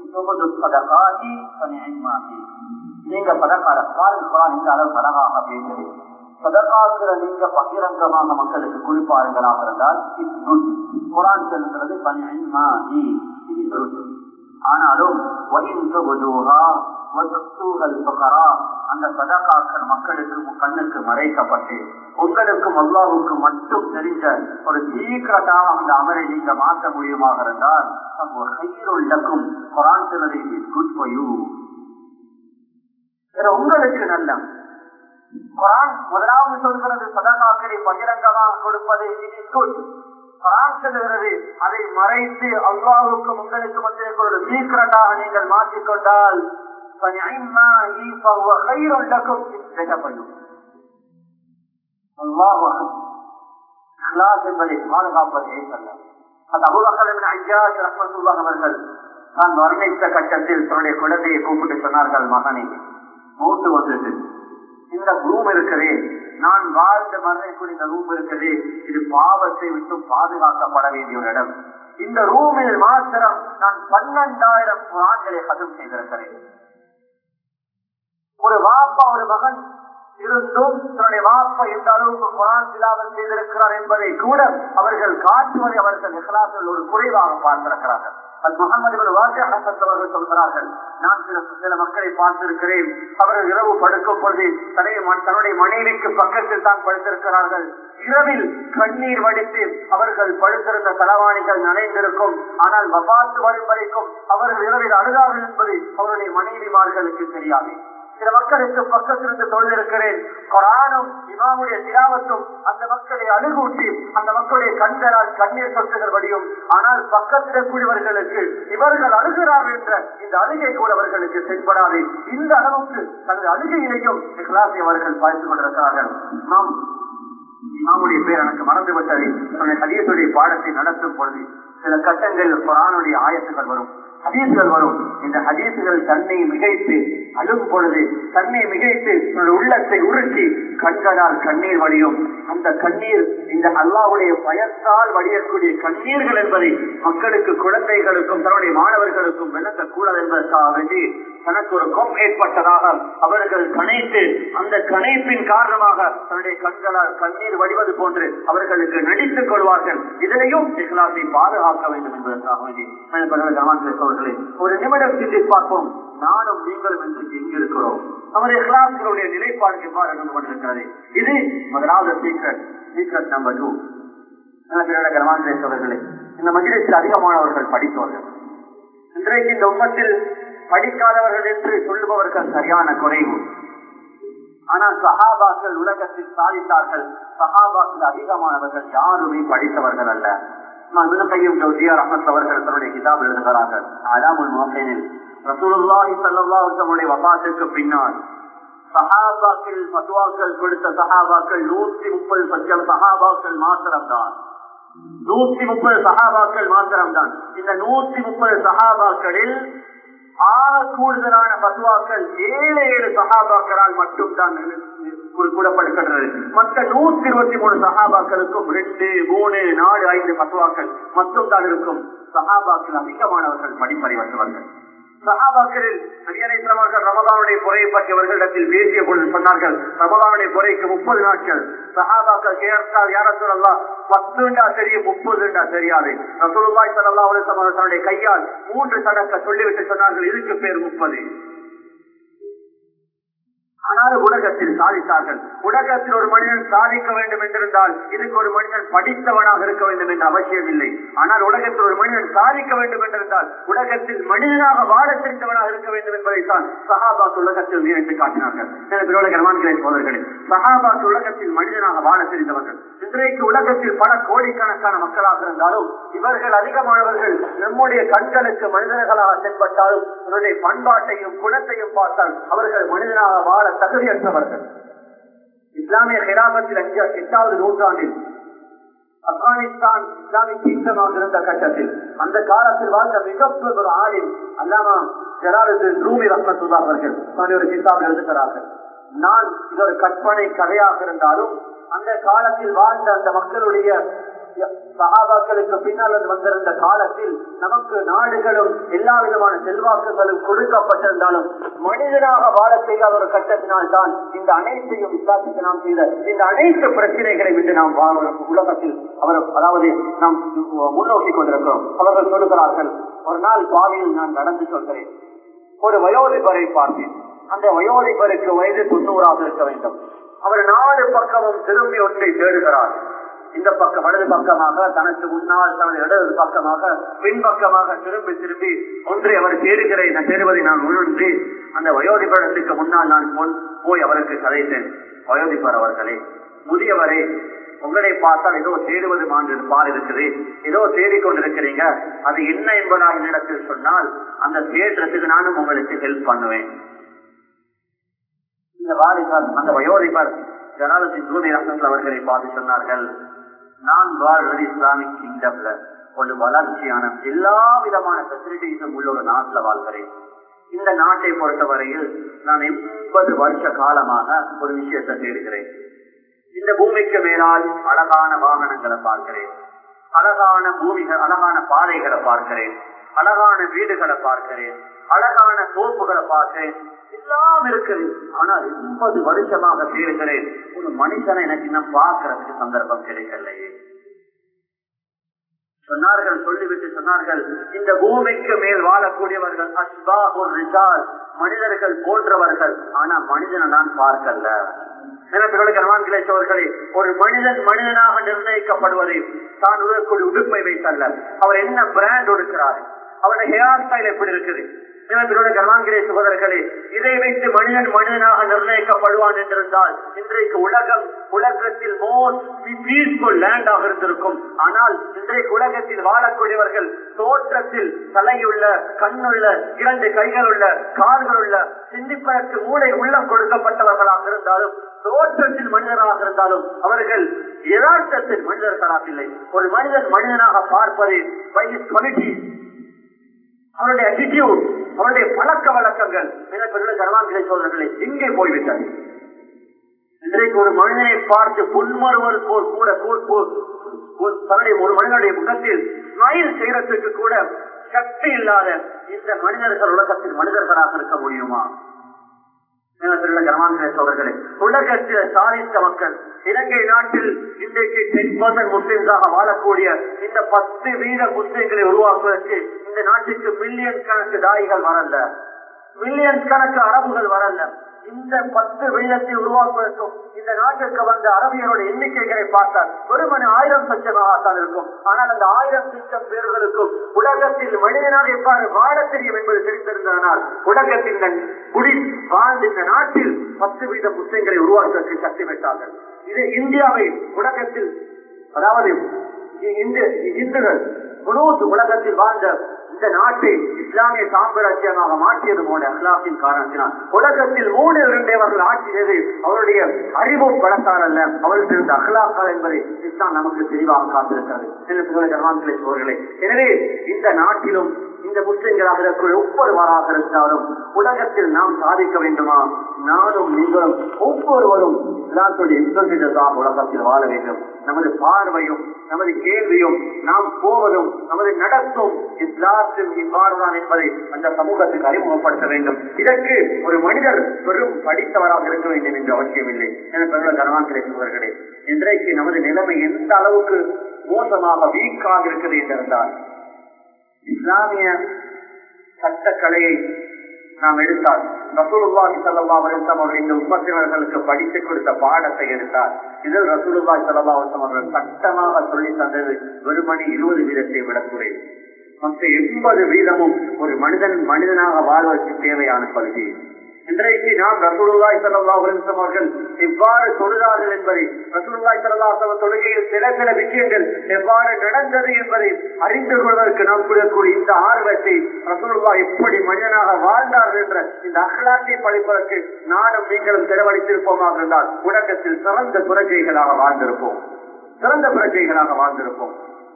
நீங்க பதக்கார பாருங்க குரான் இந்த அளவு அழகாக பேசுகிறது சதகாக்கிற நீங்க பகிரங்கமாக மக்களுக்கு குளிப்பாருங்களாக இருந்தால் குரான் சொல்லுகிறது ஆனாலும் அந்த சதகாக்கள் மக்களுக்கு கண்ணுக்கு மறைக்கப்பட்டு உங்களுக்கும் அல்லாவுக்கு மட்டும் தெரிஞ்ச ஒரு சீக்கிரட்டாக அந்த அமரை நீங்க மாற்ற முடியுமாக இருந்தால் உள்ளக்கும் குரான் சொல்லுறது குட் ஃபார் யூ உங்களுக்கு நல்ல குரான் முதலாவது சொல்கிறது சதகாக்களை பகிரங்கமாக கொடுப்பது குரான் சொல்லுகிறது அதை மறைத்து அல்லாவுக்கும் உங்களுக்கு மத்திய ஒரு சீக்கிரட்டாக நீங்கள் மாற்றிக்கொண்டால் என்பதை பாதுகாப்பதே சொல்ல அந்த அபுபக்கர் அவர்கள் நான் வர்ணித்த கட்டத்தில் தன்னுடைய குழந்தையை கூப்பிட்டு சொன்னார்கள் மகனை மூட்டு வந்துட்டு இந்த ரூம் இருக்குதே நான் வாழ்ந்த மரணக்கூடிய இந்த ரூம் இருக்குது இது பாவத்தை விட்டு பாதுகாக்கப்பட வேண்டிய ஒரு இடம் இந்த ரூமில் மாத்திரம் நான் பன்னெண்டாயிரம் குரான்களை கதம் செய்திருக்கிறேன் ஒரு வாப்பா ஒரு மகன் இருந்தும் தன்னுடைய வாப்பா எந்த அளவுக்கு குரான் திலாவல் செய்திருக்கிறார் என்பதை கூட அவர்கள் காட்டுவதை அவர்கள் இஹ்லாசில் ஒரு குறைவாக பார்த்திருக்கிறார்கள் முகமது அவர்கள் சொல்கிறார்கள் நான் சில சில மக்களை பார்த்திருக்கிறேன் அவர்கள் இரவு படுக்கும் பொழுது தன்னுடைய மனைவிக்கு பக்கத்தில் தான் படுத்திருக்கிறார்கள் இரவில் கண்ணீர் வடித்து அவர்கள் படுத்திருந்த தலவாணிகள் நனைந்திருக்கும் ஆனால் வபாத்து வரும் வரைக்கும் அவர்கள் இரவில் அழுதார்கள் என்பது அவருடைய மனைவிமார்களுக்கு தெரியாது சில மக்களுக்கு பக்கத்திலிருந்து தொழிலிருக்கிறேன் கொரானும் இமாமுடைய திராவத்தும் அந்த மக்களை அழுகூட்டி அந்த மக்களுடைய கண்களால் கண்ணீர் சொட்டுகள் வடியும் ஆனால் பக்கத்தில் கூடியவர்களுக்கு இவர்கள் அழுகிறார்கள் என்ற இந்த அழுகை கூட அவர்களுக்கு செயல்படாது இந்த அளவுக்கு தனது அழுகையிலையும் கிளாஸை அவர்கள் பார்த்து கொண்டிருக்கிறார்கள் நாம் இமாமுடைய பேர் எனக்கு மறந்து விட்டது ஹதீசுடைய பாடத்தை நடத்தும் பொழுது சில கட்டங்களில் குரானுடைய ஆயத்துகள் வரும் ஹதீசுகள் வரும் இந்த ஹதீசுகள் தன்னை மிகைத்து அழும் பொழுது தன்னை மிகைத்து உள்ளத்தை உருக்கி கண்களால் கண்ணீர் வடியும் அந்த கண்ணீர் இந்த அல்லாவுடைய பயத்தால் வடியக்கூடிய கண்ணீர்கள் என்பதை மக்களுக்கு குழந்தைகளுக்கும் தன்னுடைய மாணவர்களுக்கும் விளக்கக்கூடாது என்பதற்காக வேண்டி தனக்கு ஒரு கொம் ஏற்பட்டதாக அவர்கள் கணைத்து அந்த கணைப்பின் காரணமாக தன்னுடைய கண்களால் கண்ணீர் வடிவது போன்று அவர்களுக்கு நடித்துக் கொள்வார்கள் இதனையும் இஸ்லாத்தை பாதுகாக்க வேண்டும் என்பதற்காக வேண்டி அவர்களே ஒரு நிமிடம் சிந்தி பார்ப்போம் நானும் நீங்களும் என்று எங்க இருக்கிறோம் நமது இஸ்லாம்களுடைய நிலைப்பாடு எவ்வாறு இருந்து கொண்டிருக்கிறது இது முதலாவது சீக்கிரம் சீக்கிரம் நம்பர் டூ அவர்களே இந்த மஜிலிஸில் அதிகமானவர்கள் படித்தவர்கள் இன்றைக்கு இந்த உம்மத்தில் படிக்காதவர்கள் என்று சொல்லுபவர்கள் சரியான குறைவு ஆனால் சஹாபாக்கள் உலகத்தில் சாதித்தார்கள் சஹாபாக்கள் அதிகமானவர்கள் யாருமே படித்தவர்கள் அல்ல கையும் ஜோதியார் அஹமத் அவர்கள் தன்னுடைய கிதாப் எழுதுகிறார்கள் அலாமுல் மோசேனில் ரசூலுல்லாஹி ஸல்லல்லாஹு அலைஹி வஸல்லுடைய பின்னால் சஹாபாக்கள் ஃபத்வாக்கள் கொடுத்த சஹாபாக்கள் நூற்றி முப்பது சச்சம் சஹாபாக்கள் மாத்திரம்தான் நூற்றி முப்பது சஹாபாக்கள் மாத்திரம்தான் இந்த நூற்றி முப்பது சஹாபாக்களில் ஆக கூடுதலான பசுவாக்கள் ஏழு ஏழு சகாபாக்களால் மட்டும்தான் கூடப்படுகின்றது மற்ற நூத்தி இருபத்தி மூணு சகாபாக்களுக்கும் ரெண்டு மூணு நாலு ஐந்து பசுவாக்கள் மட்டும் தான் இருக்கும் சகாபாக்கள் அதிகமானவர்கள் படிப்பறிவற்றவர்கள் சகாபாக்களில் நபியரைத்தவர்கள் ரமதானுடைய குறையை பற்றி அவர்களிடத்தில் பேசிய பொழுது சொன்னார்கள் ரமதானுடைய குறைக்கு முப்பது நாட்கள் சகாபாக்கள் கேட்டால் யார சொல்லலாம் பத்துண்டா தெரியும் முப்பதுண்டா தெரியாது ரசூலுல்லாய் சல்லா தன்னுடைய கையால் மூன்று சடக்க சொல்லிவிட்டு சொன்னார்கள் இதுக்கு பேர் முப்பது ஆனாலும் உலகத்தில் சாதித்தார்கள் உலகத்தில் ஒரு மனிதன் சாதிக்க வேண்டும் என்றிருந்தால் இதுக்கு ஒரு மனிதன் படித்தவனாக இருக்க வேண்டும் என்ற அவசியம் இல்லை ஆனால் உலகத்தில் ஒரு மனிதன் சாதிக்க வேண்டும் என்றிருந்தால் உலகத்தில் மனிதனாக வாழ தெரிந்தவனாக இருக்க வேண்டும் என்பதைத்தான் சஹாபாஸ் உலகத்தில் நினைத்து காட்டினார்கள் எனக்கு கர்மான்களை சோதர்களே சஹாபாஸ் உலகத்தில் மனிதனாக வாழ தெரிந்தவர்கள் இன்றைக்கு உலகத்தில் பல கோடிக்கணக்கான மக்களாக இருந்தாலும் இவர்கள் அதிகமானவர்கள் நம்முடைய கண்களுக்கு மனிதர்களாக தென்பட்டாலும் அவருடைய பண்பாட்டையும் குணத்தையும் பார்த்தால் அவர்கள் மனிதனாக வாழ தகுதியற்றவர்கள் இஸ்லாமிய ஹிராபத்தில் அஞ்சு எட்டாவது நூற்றாண்டில் ஆப்கானிஸ்தான் இஸ்லாமிக் கிங்டமாக இருந்த கட்டத்தில் அந்த காலத்தில் வாழ்ந்த மிகப்பெரிய ஒரு ஆளில் அல்லாமா ஜலாலுதீன் ரூமி ரஹ்மத்துல்லா அவர்கள் ஒரு கிதாப் எழுதுகிறார்கள் நான் இது ஒரு கற்பனை கதையாக இருந்தாலும் அந்த காலத்தில் வாழ்ந்த அந்த மக்களுடைய சகாபாக்களுக்கு பின்னால் வந்திருந்த காலத்தில் நமக்கு நாடுகளும் எல்லா விதமான செல்வாக்குகளும் கொடுக்கப்பட்டிருந்தாலும் மனிதனாக வாழ செய்யாத ஒரு கட்டத்தினால் தான் இந்த அனைத்தையும் விசாரித்து நாம் செய்த இந்த அனைத்து பிரச்சனைகளை விட்டு நாம் உலகத்தில் அவர் அதாவது நாம் முன்னோக்கி கொண்டிருக்கிறோம் அவர்கள் சொல்லுகிறார்கள் ஒரு நாள் பாதையில் நான் நடந்து சொல்கிறேன் ஒரு வயோதிபரை பார்த்தேன் அந்த வயோதிபருக்கு வயது தொண்ணூறாக இருக்க வேண்டும் அவர் நாலு பக்கமும் திரும்பி ஒன்றை தேடுகிறார் இந்த பக்கம் வலது பக்கமாக தனக்கு முன்னால் தனது இடது பக்கமாக பின்பக்கமாக திரும்பி திரும்பி ஒன்றை அவர் தேடுகிறேன் தேடுவதை நான் உணர்ந்து அந்த வயோதிபரத்துக்கு முன்னால் நான் போய் அவருக்கு கதைத்தேன் வயோதிபர் அவர்களே முதியவரே உங்களை பார்த்தால் ஏதோ தேடுவது மாண்டு பால் இருக்குது ஏதோ தேடிக்கொண்டிருக்கிறீங்க அது என்ன என்பதாக என்னிடத்தில் சொன்னால் அந்த தேடுறதுக்கு நானும் உங்களுக்கு ஹெல்ப் பண்ணுவேன் இந்த வாலிபர் அந்த வயோதிபர் ஜனாலத்தின் தூதி ரசங்கள் அவர்களை பார்த்து சொன்னார்கள் நான் வாழ்வது இஸ்லாமிக் கிங்டம்ல ஒரு வளர்ச்சியான எல்லா விதமான பெசிலிட்டிஸும் உள்ள ஒரு நாட்டில் வாழ்கிறேன் இந்த நாட்டை பொறுத்தவரையில் நான் எண்பது வருஷ காலமாக ஒரு விஷயத்தை தேடுகிறேன் இந்த பூமிக்கு மேலால் அழகான வாகனங்களை பார்க்கிறேன் அழகான பூமிகள் அழகான பாதைகளை பார்க்கிறேன் அழகான வீடுகளை பார்க்கிறேன் அழகான தோப்புகளை பார்க்கிறேன் எல்லாம் இருக்குது ஆனால் எண்பது வருஷமாக தேடுகிறேன் ஒரு மனுஷனை எனக்கு இன்னும் பார்க்கறதுக்கு சந்தர்ப்பம் கிடைக்கலையே சொன்னார்கள் சொல்லிவிட்டு சொன்னார்கள் இந்த பூமிக்கு மேல் வாழக்கூடியவர்கள் அஸ்பா ஒரு ரிசால் மனிதர்கள் போன்றவர்கள் ஆனா மனிதனை நான் பார்க்கல அவர்களே ஒரு மனிதன் மனிதனாக நிர்ணயிக்கப்படுவதை தான் உதவக்கூடிய உடுப்பை வைத்தல்ல அவர் என்ன பிராண்ட் ஒடுக்கிறார் அவருடைய ஹேர் ஸ்டைல் எப்படி இருக்குது கர்மாங்கிரே சகோதரர்களே இதை வைத்து மனிதன் மனிதனாக நிர்ணயிக்கப்படுவான் என்றிருந்தால் இன்றைக்கு உலகம் உலகத்தில் மோஸ்ட் பீஸ்ஃபுல் லேண்டாக இருந்திருக்கும் ஆனால் இன்றைக்கு உலகத்தில் வாழக்கூடியவர்கள் தோற்றத்தில் தலையுள்ள கண்ணுள்ள இரண்டு கைகள் உள்ள கால்கள் உள்ள சிந்திப்பதற்கு மூளை உள்ளம் கொடுக்கப்பட்டவர்களாக இருந்தாலும் தோற்றத்தில் மனிதராக இருந்தாலும் அவர்கள் யதார்த்தத்தில் மனிதர்களாக இல்லை ஒரு மனிதன் மனிதனாக பார்ப்பது பை குவாலிட்டி அவருடைய அட்டிடியூட் அவருடைய பழக்க வழக்கங்கள் மிகப்பெரிய கர்மாந்திரை சோதனைகளை எங்கே போய்விட்டது இன்றைக்கு ஒரு மனிதனை பார்த்து புன்மருவர் போல் கூட தன்னுடைய ஒரு மனிதனுடைய முகத்தில் ஸ்மைல் செய்யறதுக்கு கூட சக்தி இல்லாத இந்த மனிதர்கள் உலகத்தில் மனிதர்களாக இருக்க முடியுமா சோதர்களே உலகத்தில் சாதித்த மக்கள் இலங்கை நாட்டில் இன்றைக்கு டென் பர்சன்ட் முஸ்லிம்ஸாக வாழக்கூடிய இந்த பத்து வீத முஸ்லிம்களை உருவாக்குவதற்கு இந்த நாட்டுக்கு மில்லியன் கணக்கு தாய்கள் வரல மில்லியன் கணக்கு அரபுகள் வரல இந்த பத்து வீதத்தை உருவாக்குவதற்கும் இந்த நாட்டிற்கு வந்த அரபியருடைய எண்ணிக்கைகளை பார்த்தால் ஒருமணி ஆயிரம் லட்சமாகத்தான் இருக்கும் ஆனால் அந்த ஆயிரம் லட்சம் பேர்களுக்கும் உலகத்தில் மனிதனாக எவ்வாறு வாழ தெரியும் என்பது தெரிந்திருந்ததனால் உலகத்தின் குடி வாழ்ந்த இந்த நாட்டில் பத்து வீத முஸ்லிம்களை உருவாக்குவதற்கு சக்தி பெற்றார்கள் இது இந்தியாவை உலகத்தில் அதாவது இந்துகள் முழு உலகத்தில் வாழ்ந்த இந்த நாட்டை இஸ்லாமிய சாம்ராஜ்யமாக மாற்றியது போல அல்லாஹின் காரணத்தினால் உலகத்தில் மூணு இரண்டேவர்கள் ஆட்சி செய்து அவருடைய அறிவு பலத்தார் அல்ல அவருக்கு இருந்த அகலாக்கால் என்பதை இஸ்லாம் நமக்கு தெளிவாக காத்திருக்கிறது சோழர்களே எனவே இந்த நாட்டிலும் இந்த முஸ்லிம்களாக இருக்கிற ஒவ்வொருவராக இருந்தாலும் உலகத்தில் நாம் சாதிக்க வேண்டுமா நானும் நீங்களும் ஒவ்வொருவரும் இஸ்லாத்துடைய உலகத்தில் வாழ வேண்டும் நமது பார்வையும் நமது கேள்வியும் நாம் போவதும் நமது நடத்தும் இஸ்லாத்தில் இவ்வாறுதான் என்பதை அந்த சமூகத்துக்கு அறிமுகப்படுத்த வேண்டும் இதற்கு ஒரு மனிதர் பெரும் படித்தவராக இருக்க வேண்டும் என்று அவசியமில்லை என கனவான் சோழர்களே இன்றைக்கு நமது நிலைமை எந்த அளவுக்கு மோசமாக வீக்காக இருக்குது என்றிருந்தால் இஸ்லாமிய சட்டக்கலையை நாம் எடுத்தால் ரசூலுல்லாஹி ஸல்லல்லாஹு அலைஹி வஸல்லம் அவர்கள் இந்த உம்மத்தினர்களுக்கு படித்துக் கொடுத்த பாடத்தை எடுத்தார் இதில் ரசூலுல்லாஹி ஸல்லல்லாஹு அலைஹி வஸல்லம் அவர்கள் சட்டமாக சொல்லி தந்தது வெறுமணி இருபது வீதத்தை விட குறைவு மற்ற எண்பது வீதமும் ஒரு மனிதன் மனிதனாக வாழ்வதற்கு தேவையான பகுதி இன்றைக்கு நாம் ரசூலுல்லாய் ஸல்லல்லாஹு அலைஹி வஸல்லம் அவர்கள் எவ்வாறு தொழுதார்கள் என்பதை ரசூலுல்லாய் ஸல்லல்லாஹு அலைஹி வஸல்லம் தொழுகையில் சில சில விஷயங்கள் எவ்வாறு நடந்தது என்பதை அறிந்து கொள்வதற்கு நாம் கூடக்கூடிய இந்த ஆர்வத்தை ரசூலுல்லா எப்படி மனிதனாக வாழ்ந்தார்கள் என்ற இந்த அகலாத்தை படிப்பதற்கு நானும் நீங்களும் செலவழித்திருப்போமாக இருந்தால் உலகத்தில் சிறந்த புரட்சிகளாக வாழ்ந்திருப்போம் சிறந்த புரட்சிகளாக வாழ்ந்திருப்போம்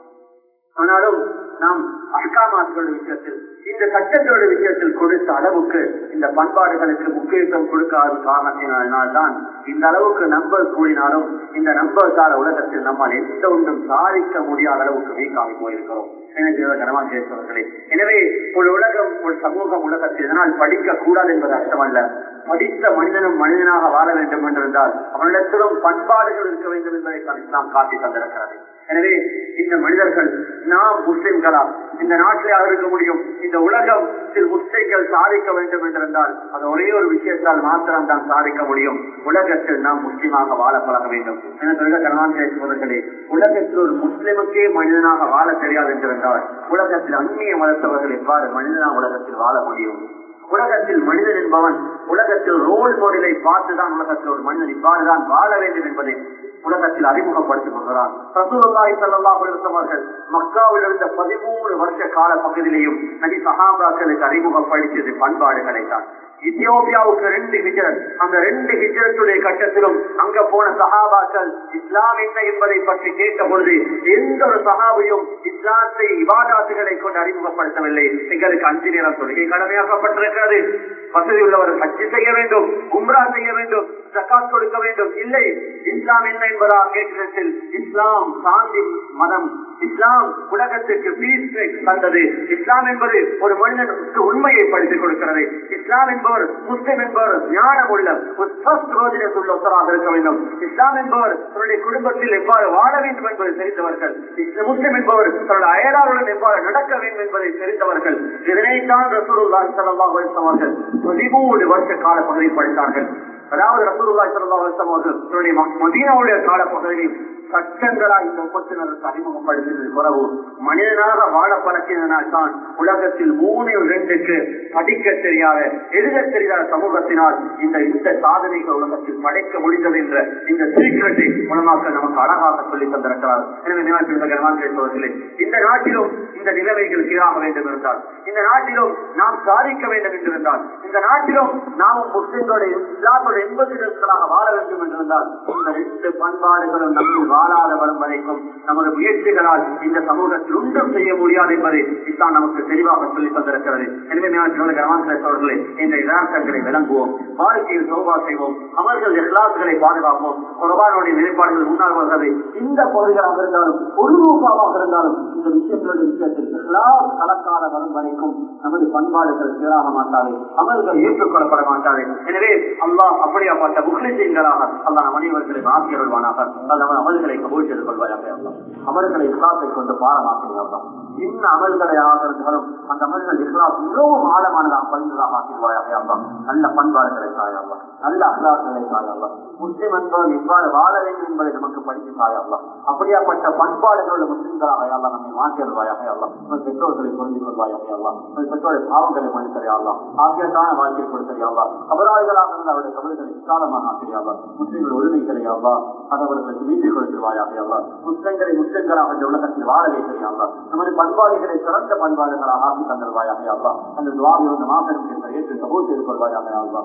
ஆனாலும் நாம் அஹ்காமாத்கள் விஷயத்தில் இந்த சட்டத்தோட விஷயத்தில் கொடுத்த அளவுக்கு இந்த பண்பாடுகளுக்கு முக்கியத்துவம் கொடுக்காத காரணத்தினால்தான் இந்த அளவுக்கு நம்பர் கூடினாலும் இந்த நம்பர்ஸால உலகத்தில் நம்மால் எந்த ஒன்றும் சாதிக்க முடியாத அளவுக்கு வீக்காகி போயிருக்கிறோம் கனவாசேஸ்வரர்களே எனவே ஒரு உலகம் ஒரு சமூகம் உலகத்தில் இதனால் படிக்க கூடாது என்பது அர்த்தமல்ல படித்த மனிதனும் மனிதனாக வாழ வேண்டும் என்றிருந்தால் அவனிடத்திலும் பண்பாடுகள் இருக்க வேண்டும் என்பதை தான் இஸ்லாம் காட்டி தந்திருக்கிறது எனவே இந்த மனிதர்கள் நாம் முஸ்லிம்களா இந்த நாட்டிலே இருக்க முடியும் இந்த உலகத்தில் முஸ்லிம்கள் சாதிக்க வேண்டும் என்றிருந்தால் அது ஒரே ஒரு விஷயத்தால் மாத்திரம் தான் சாதிக்க முடியும் உலகத்தில் நாம் முஸ்லிமாக வாழ பழக வேண்டும் என கருணாநிதி உலகத்தில் ஒரு முஸ்லிமுக்கே மனிதனாக வாழ தெரியாது என்றிருந்தால் உலகத்தில் அந்நிய மதத்தவர்கள் எவ்வாறு மனிதனாக உலகத்தில் வாழ முடியும் உலகத்தில் மனிதன் என்பவன் உலகத்தில் ரோல் மாடலை பார்த்துதான் உலகத்தில் ஒரு மனிதன் இவ்வாறுதான் வாழ வேண்டும் என்பதை உலகத்தில் அறிமுகப்படுத்திக் கொள்கிறான் ரசூலுல்லாஹி ஸல்லல்லாஹு அலைஹி வஸல்லம் அவர்கள் மக்காவில் இருந்த 13 வருஷ கால பகுதியிலேயும் நபி சஹாபாக்களுக்கு அறிமுகப்படுத்தியது பண்பாடுகளை தான் இந்தியோபியாவுக்கு ரெண்டு ஹிஜரத் அந்த ரெண்டு ஹிஜரத்துடைய கட்டத்திலும் அங்க போன சஹாபாக்கள் இஸ்லாம் என்ன என்பதை பற்றி கேட்ட பொழுது எந்த ஒரு சஹாபையும் இஸ்லாத்தை இவாதாத்துகளை கொண்டு அறிமுகப்படுத்தவில்லை எங்களுக்கு அஞ்சு நேரம் தொழுகை கடமையாக்கப்பட்டிருக்கிறது வசதி உள்ளவர் ஹஜ்ஜி செய்ய வேண்டும் உம்ரா செய்ய வேண்டும் ஜக்காத் கொடுக்க வேண்டும் இல்லை இஸ்லாம் என்ன என்பதா கேட்கிறதில் இஸ்லாம் சாந்தி மதம் இஸ்லாம் உலகத்திற்கு பீஸ் தந்தது இஸ்லாம் என்பது ஒரு மனிதனுக்கு உண்மையை படித்துக் கொடுக்கிறது இஸ்லாம் என்பவர் முஸ்லிம் என்பவர் ஞானம் உள்ள உள்ளவராக இருக்க வேண்டும் இஸ்லாம் என்பவர் தன்னுடைய குடும்பத்தில் எவ்வாறு வாழ வேண்டும் என்பதை தெரிந்தவர்கள் முஸ்லிம் என்பவர் தன்னுடைய அயலாருடன் எவ்வாறு நடக்க வேண்டும் என்பதை தெரிந்தவர்கள் இதனைத்தான் ரசூலுல்லாஹி ஸல்லல்லாஹு அலைஹி வஸல்லம் அவர்கள் பதிமூணு வருஷ கால பகுதி படித்தார்கள் அதாவது ரசூலுல்லாஹி ஸல்லல்லாஹு அலைஹி வஸல்லம் அவர்கள் தன்னுடைய மதீனாவுடைய கால பகுதியில் சட்டங்களா இந்த உப்பத்தினருக்கு அறிமுகப்படுத்தியது குறவு மனிதனாக வாழ பழக்கினால் தான் உலகத்தில் மூணு ரெண்டுக்கு படிக்க தெரியாத எழுத தெரியாத சமூகத்தினால் இந்த இந்த சாதனைகள் உலகத்தில் படைக்க முடிந்தது என்ற இந்த சீக்கிரத்தை உலமாக்கள் நமக்கு அழகாக சொல்லி தந்திருக்கிறார் எனவே நிலவரத்திலே இந்த நாட்டிலும் இந்த நிலைமைகள் சீராக வேண்டும் இருந்தால் இந்த நாட்டிலும் நாம் சாதிக்க வேண்டும் என்றிருந்தால் இந்த நாட்டிலும் நாமும் முஸ்லிம்களுடைய இஸ்லாத்தோட எண்பது நாட்களாக வாழ வேண்டும் என்றிருந்தால் இந்த ரெண்டு பண்பாடுகளும் நம்மில் வாழாத வரும் வரைக்கும் நமது முயற்சிகளால் இந்த சமூகத்தில் ஒன்றும் செய்ய முடியாது என்பதை இஸ்லாம் நமக்கு தெளிவாக சொல்லி தந்திருக்கிறது எனவே கிராமங்களே இந்த யதார்த்தங்களை விளங்குவோம் வாழ்க்கையில் சோபா செய்வோம் அமர்கள் எல்லாத்துகளை பாதுகாப்போம் குரபானுடைய நிலைப்பாடுகள் முன்னால் வருகிறது இந்த பகுதிகளாக இருந்தாலும் ஒரு ரூபாவாக இருந்தாலும் இந்த விஷயங்களுடைய விஷயத்தில் எல்லாம் கலக்காத வரும் வரைக்கும் நமது பண்பாடுகள் சீராக மாட்டாது அமல்கள் ஏற்றுக்கொள்ளப்பட மாட்டாது எனவே அல்லாஹ் அப்படியாப்பட்ட முக்லிசீன்களாக அல்லாஹ் நம் அனைவர்களை ஆக்கியருள்வானாக அல்ல அமல்களை கபூல் செய்து கொள்வாயாக அல்லாஹ் அமல்களை இஸ்லாத்தை கொண்டு பாடமாக்குவாங்க இன்ன அமல்களை ஆகிறதுகளும் அந்த அமல்கள் இஸ்லாம் மிகவும் ஆழமானதாக பதிந்ததாக ஆக்கிடுவாயாக அல்லாஹ் நல்ல பண்பாடுகளை தாயல்லா நல்ல அகலாக்களை தாயல்லா முஸ்லிம் என்பவன் இவ்வாறு வாழ வேண்டும் என்பதை நமக்கு படித்து தாயல்லா அப்படியாப்பட்ட பண்பாடுகளுள்ள முஸ்லிம்களாக அல்லா நம்மை மாற்றியல்வாயாக அல்லா உங்கள் பெற்றோர்களை புரிந்து கொள்வாயாக அல்லா உங்கள் பெற்றோருடைய பாவங்களை மன்னித்தறியாளா ஆகியத்தான வாழ்க்கை கொடுத்தறியாளா அபராதிகளாக இருந்த அவருடைய கபல்களை விசாலமாக ஆக்கிறியாளா முஸ்லிம்கள் உரிமைகளை அல்லா அது அவர்களுக்கு மீட்டிக் கொடுத்திருவாயாக அல்லா முஸ்லிம்களை முஸ்லிம்களாக இந்த உலகத்தில் வாழ வைத்தறியாளா நமது பண்பாடுகளை சிறந்த பண்பாடுகளாக ஆக்கி தந்தருவாயாக அல்லா அந்த துவாவை வந்து மாபெரும் ஏற்று கபூல் செய்து கொள்வாயாக அல்லா